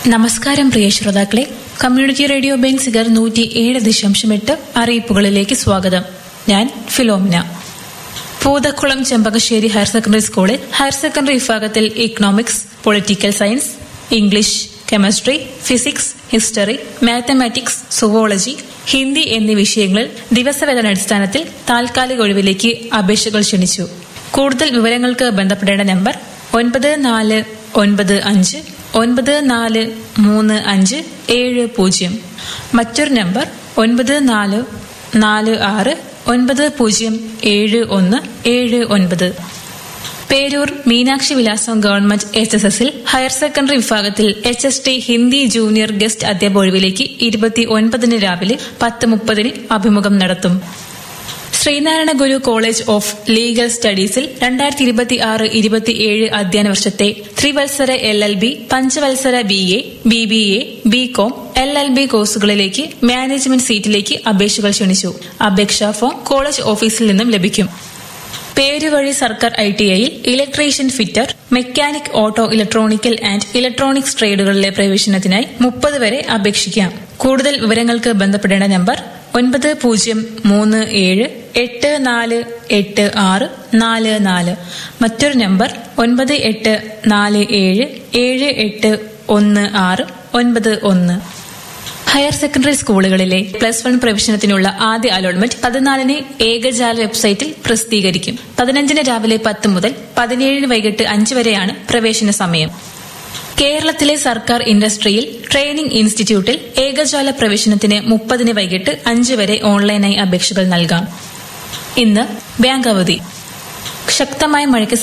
നമസ്കാരം പ്രിയ ശ്രോതാക്കളെ community radio Benziger നൂറ്റി ഏഴ് ദശാംശം എട്ട് അറിയിപ്പുകളിലേക്ക് സ്വാഗതം ഞാൻ Philomena Poothakkulam Chempakassery higher secondary സ്കൂളിൽ ഹയർ സെക്കൻഡറി വിഭാഗത്തിൽ economics political science English chemistry physics history mathematics zoology Hindi എന്നീ വിഷയങ്ങളിൽ ദിവസവേതന അടിസ്ഥാനത്തിൽ താൽക്കാലിക ഒഴിവിലേക്ക് അപേക്ഷകൾ ക്ഷണിച്ചു കൂടുതൽ വിവരങ്ങൾക്ക് ബന്ധപ്പെടേണ്ട നമ്പർ ഒൻപത് നാല് ഒൻപത് അഞ്ച് ഒൻപത് നാല് മൂന്ന് അഞ്ച് ഏഴ് പൂജ്യം മറ്റൊരു നമ്പർ ഒൻപത് നാല് നാല് ആറ് ഒൻപത് പൂജ്യം ഏഴ് ഒന്ന് ഏഴ് ഒൻപത് പേരൂർ മീനാക്ഷി വിലാസം ഗവൺമെന്റ് എച്ച് എസ് എസിൽ ഹയർ സെക്കൻഡറി വിഭാഗത്തിൽ H S T Hindi junior guest അധ്യാപക ഒഴിവിലേക്ക് ഇരുപത്തി ഒൻപതിന് രാവിലെ പത്ത് മുപ്പതിന് അഭിമുഖം നടത്തും Sreenarayana Guru college of legal സ്റ്റഡീസിൽ രണ്ടായിരത്തി ഇരുപത്തി ആറ് ഇരുപത്തിയേഴ് അധ്യയന വർഷത്തെ ത്രിവത്സര എൽ എൽ ബി പഞ്ചവത്സര B A B B A B com L L B കോഴ്സുകളിലേക്ക് മാനേജ്മെന്റ് സീറ്റിലേക്ക് അപേക്ഷകൾ ക്ഷണിച്ചു അപേക്ഷാ ഫോം കോളേജ് ഓഫീസിൽ നിന്നും ലഭിക്കും പേരുവഴി സർക്കാർ ഐ ടി ഐയിൽ electrician fitter mechanic auto electronical and electronics ട്രേഡുകളിലെ പ്രവേശനത്തിനായി മുപ്പത് വരെ അപേക്ഷിക്കാം കൂടുതൽ വിവരങ്ങൾക്ക് ബന്ധപ്പെടേണ്ട നമ്പർ ഒൻപത് പൂജ്യം മൂന്ന് ഏഴ് എട്ട് നാല് എട്ട് ആറ് നാല് നാല് മറ്റൊരു നമ്പർ ഒൻപത് എട്ട് നാല് ഏഴ് ഏഴ് എട്ട് ഒന്ന് ആറ് ഒൻപത് ഒന്ന് ഹയർ സെക്കൻഡറി സ്കൂളുകളിലെ പ്ലസ് വൺ പ്രവേശനത്തിനുള്ള ആദ്യ അലോട്ട്മെന്റ് പതിനാലിന് ഏകജാല വെബ്സൈറ്റിൽ പ്രസിദ്ധീകരിക്കും പതിനഞ്ചിന് രാവിലെ പത്ത് മുതൽ പതിനേഴിന് വൈകിട്ട് അഞ്ച് വരെയാണ് പ്രവേശന സമയം കേരളത്തിലെ സർക്കാർ ഇൻഡസ്ട്രിയിൽ ട്രെയിനിംഗ് ഇൻസ്റ്റിറ്റ്യൂട്ടിൽ ഏകജാല പ്രവേശനത്തിന് മുപ്പതിന് വൈകിട്ട് അഞ്ച് വരെ ഓൺലൈനായി അപേക്ഷകൾ നൽകാം ഇന്ന് ബാങ്ക് അവധി ശക്തമായ മഴയ്ക്ക്